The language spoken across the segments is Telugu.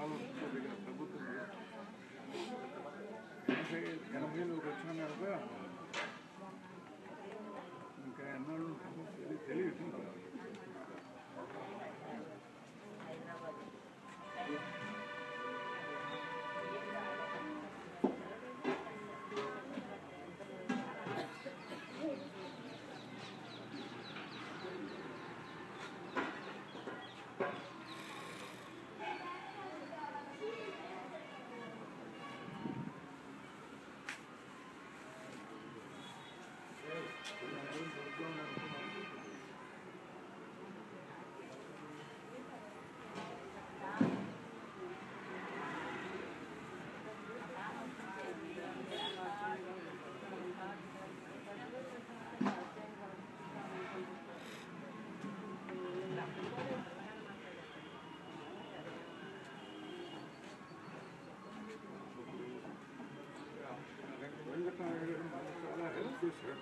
కాలం దగ్గర ప్రభుత్వం ఎనభై ఎనభైలోకి వచ్చిన కనుక ఇంకా ఎన్నాళ్ళు ఉంటుందో తెలి- తెలియదు వెంకటనారాయణ గారు మనకు చాలా హెల్ప్ చేశారు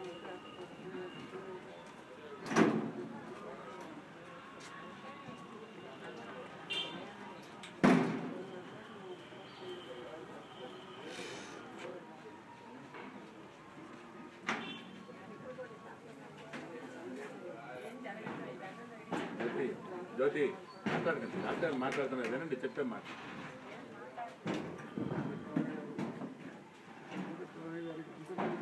జ్యోతి జ్యోతి మాట్లాడకండి డాక్టర్ మాట్లాడుతున్నారు వినండి చెప్పే మాట వెంకటనారాయణ గారికి అంతమంది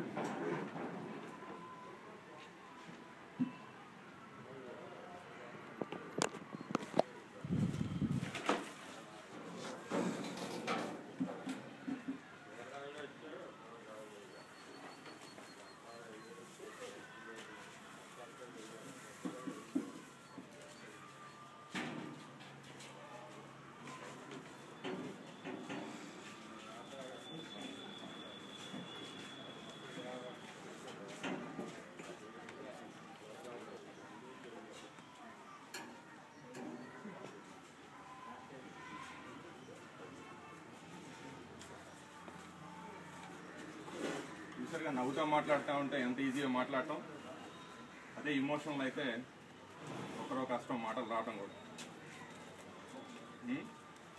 చూసారుగా నవ్వుతూ మాట్లాడుతూ ఉంటే ఎంత ఈజీగా మాట్లాడటం అదే ఇమోషనల్ అయితే ఒకరో కష్టం మాటలు రావటం కూడా ఉం?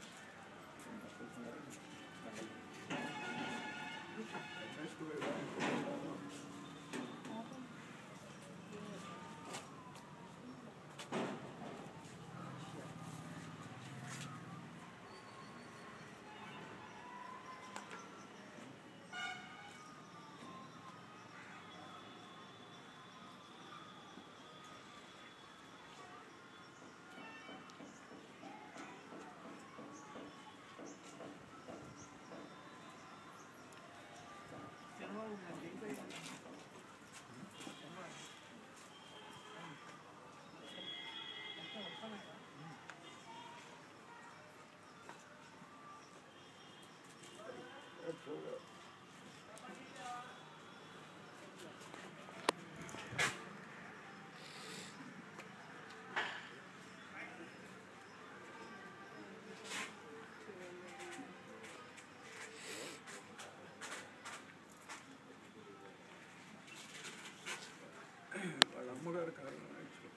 వాళ్ళ అమ్మగారు కారణం యాక్చువల్లీ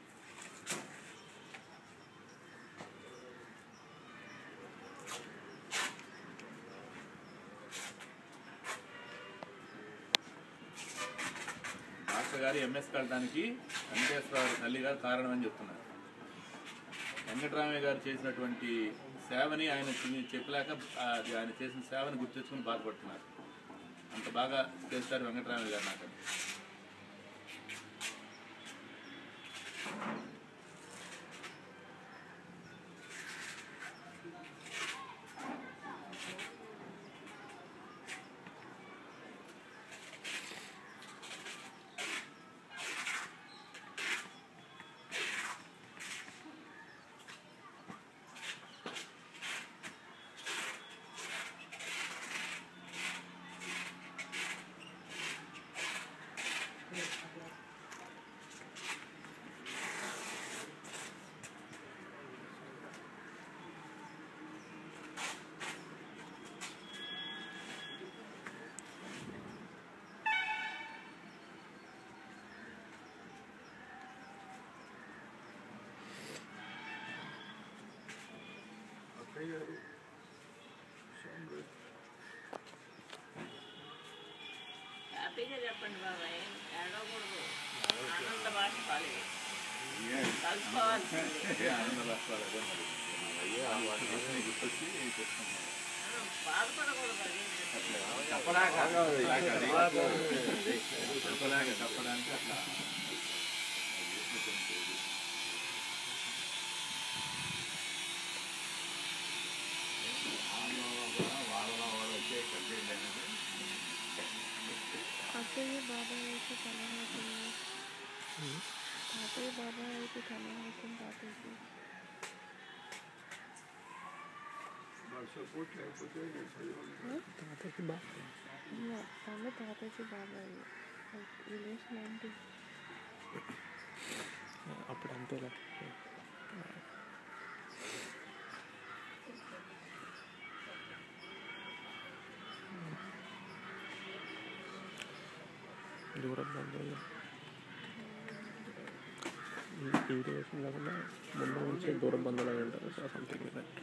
డాక్టర్ గారు ఎంఎస్ కలడానికి వెంకటేశ్వర తల్లి గారు కారణం అని చెప్తున్నారు వెంకటరామయ్య గారు చేసినటువంటి సేవని ఆయన చి- చెప్పలేక ఆ, అది ఆయన చేసిన సేవని గుర్తించుకుని బాధపడుతున్నారు అంత బాగా చేస్తారు వెంకటరామయ్య గారు నాకు గట్టిగా చెప్పండి బాబాయ్ ఏడవకూడదు ఆనంద భాష పాలి ఏ కలుసుకోవాల్సింది ఏ ఆనంద రాష్ట్రాలు అదే మరి అయ్యే ఆ వాటి కోసం గుర్తొచ్చి చెప్తున్నాను ఆ, బాధపడకూడదు అది చెప్పలేక చెప్పలేక చెప్పడానికి అట్లా అత్తయ్య బాబాయ్ అయితే తల అవుతుంది తాతయ్య బాబాయ్ అయితే తల అవుతుంది తాతయ్యకి వాళ్ళ సపోర్ట్ లేకపోతే నేను చదివాను తన తాతయ్యకి బాబాయ్ రిలేషన్ ఏంటి అప్పుడు అంతేలే దూరం బంధువులు ఈ రిలేషన్ కాకుండా ముందు నుంచి దూరం బంధువులు అయి ఉంటారు సో సంథింగ్ దట్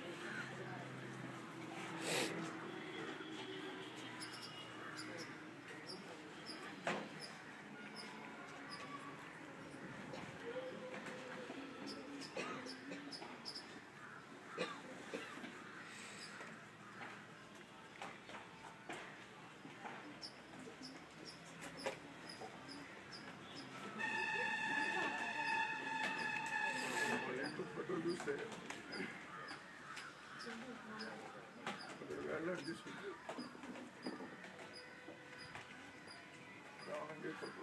వాళ్ళ ఇంట్లో ఫోటో చూస్తే అక్కడ వెళ్ళాలి తీసుకుంటే రావణంగా ఫోటో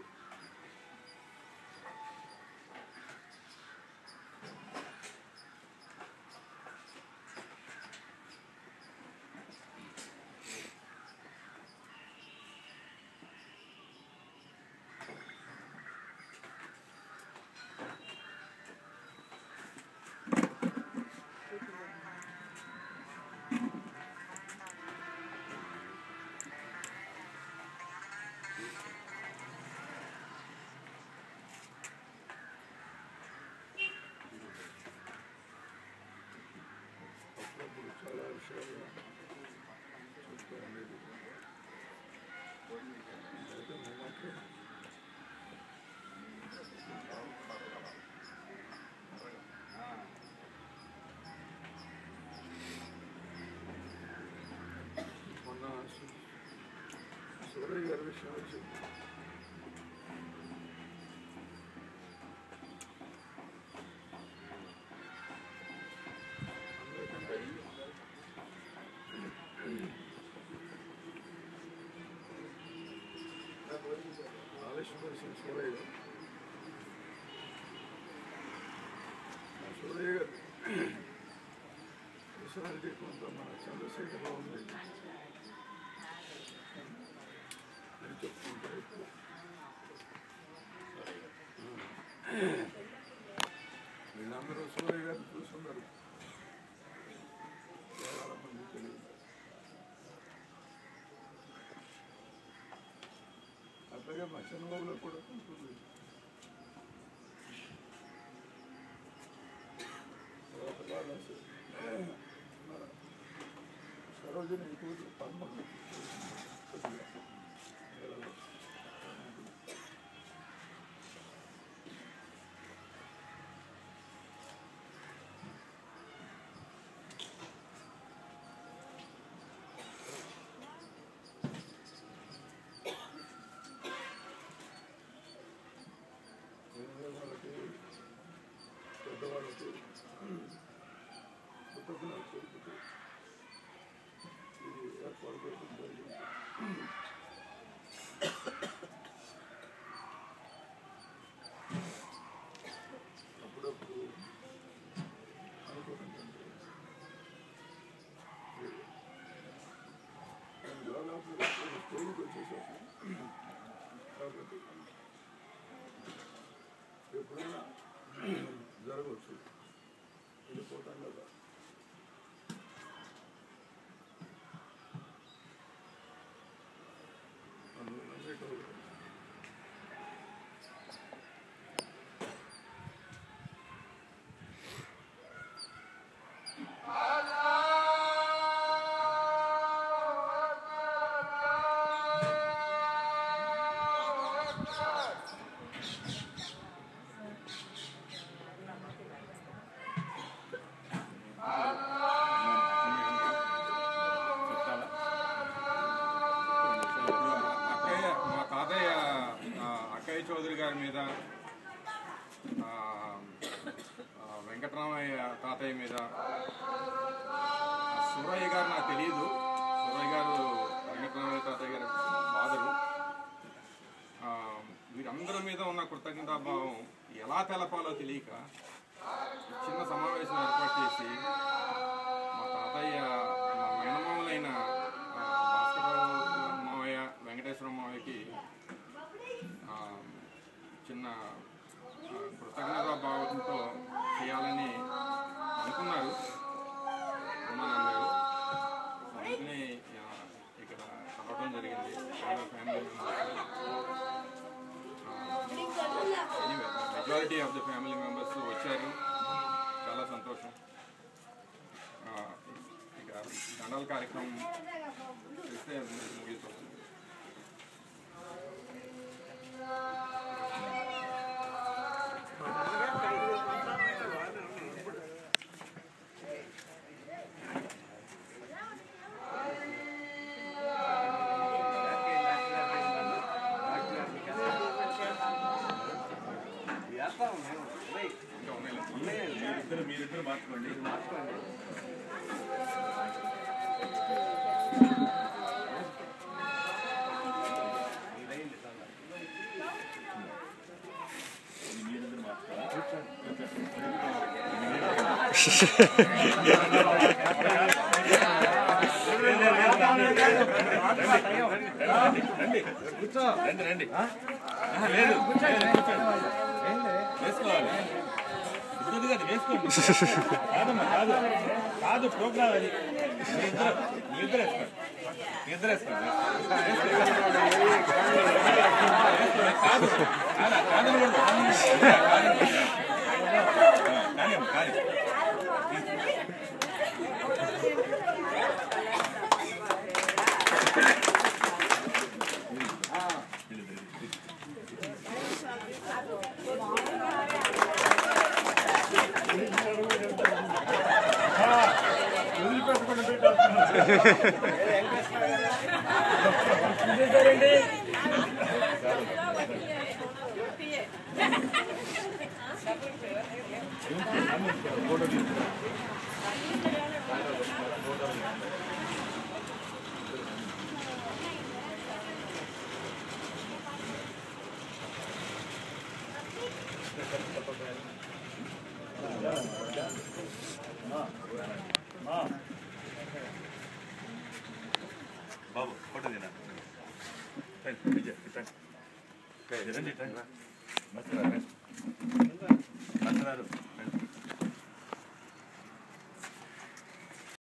అప్పుడప్పుడు చాలా విషయాలు చెప్తూ ఉండేది అయితే మా మాట్లాడు మొన్న సు- సూరయ్య గారి విషయం వచ్చింది అందరికంటే ఆలస్యం చేసిన సూరయ్య గారు ఆ సూరయ్య గారు పర్సనాలిటీ కొంత మన చంద్రశేఖర్లో ఉంది అని చెప్తుంటారు ఇప్పుడు వీళ్ళందరూ సూర్య గారిని చూస్తున్నారు చాలా మంది తెలియదు అట్లాగే మా చంద్రబాబులో కూడా ఉంటుంది తర్వాత వాళ్ళ స- మన సరోజిని కూతురు పద్మ కొద్దిగా నెలలో. వేరే వాళ్ళకి పెద్దవాళ్ళకి కృతజ్ఞతలు తెలుపుతూ ఇది ఏర్పాటు చేయడం జరిగింది అప్పుడప్పుడు అనుకోవడం జరిగింది. నేను దాదాపు ఒక స్టేజ్కి వచ్చేసాను కాబట్టి ఎప్పుడైనా జరగవచ్చు వెళ్ళిపోతాం కదా అందువల్ల మీకు Allah మీద ఆ, ఆ, వెంకటరామయ్య తాతయ్య మీద ఆ సురయ్య గారు నాకు తెలియదు సురయ్య గారు వెంకటరామయ్య తాతయ్య గారు ఫాదరు ఆ, వీరందరి మీద ఉన్న కృతజ్ఞతాభావం ఎలా తెలపాలో తెలియక చిన్న సమావేశం ఏర్పాటు చేసి మా తాతయ్య మా మేనమామలైన ఆ, భాస్కరరావు మావయ్య వెంకటేశ్వర మావయ్యకి ఆ, చిన్న ఆ, కృతజ్ఞతాభావంతో చేయాలని అనుకున్నారు అమ్మా నాన్నగారు సో అందుకని ఆ, ఇక్కడ కలవడం జరిగింది family majority of the family members వచ్చారు చాలా సంతోషం ఆ, ఇక దండల కార్యక్రమం చేస్తే ముగిస్తుంది ఇంకా ఉన్నాయి మీరిద్దరు మీరిద్దరు మార్చుకోండి మీరిద్దరు మార్చుకోండి రండి రండి ఆహా, లేదు లేదు, కూర్చోండి వేసుకోవాలి ఇద్దరు కదా వేసుకోండి కాదమ్మా కాదు కాదు ప్రోగ్రామ్ అది మీ ఇద్దరు మీ ఇద్దరు వేసుకోండి మీ ఇద్దరు వేసుకోండి కాదు కాదు కాదనకూడదు కానీ అమ్మా కానీ బాబు ఫోటో తినా రండి విజయ్ రండి రండి రండి మస్తున్నారు రండి మస్తున్నారు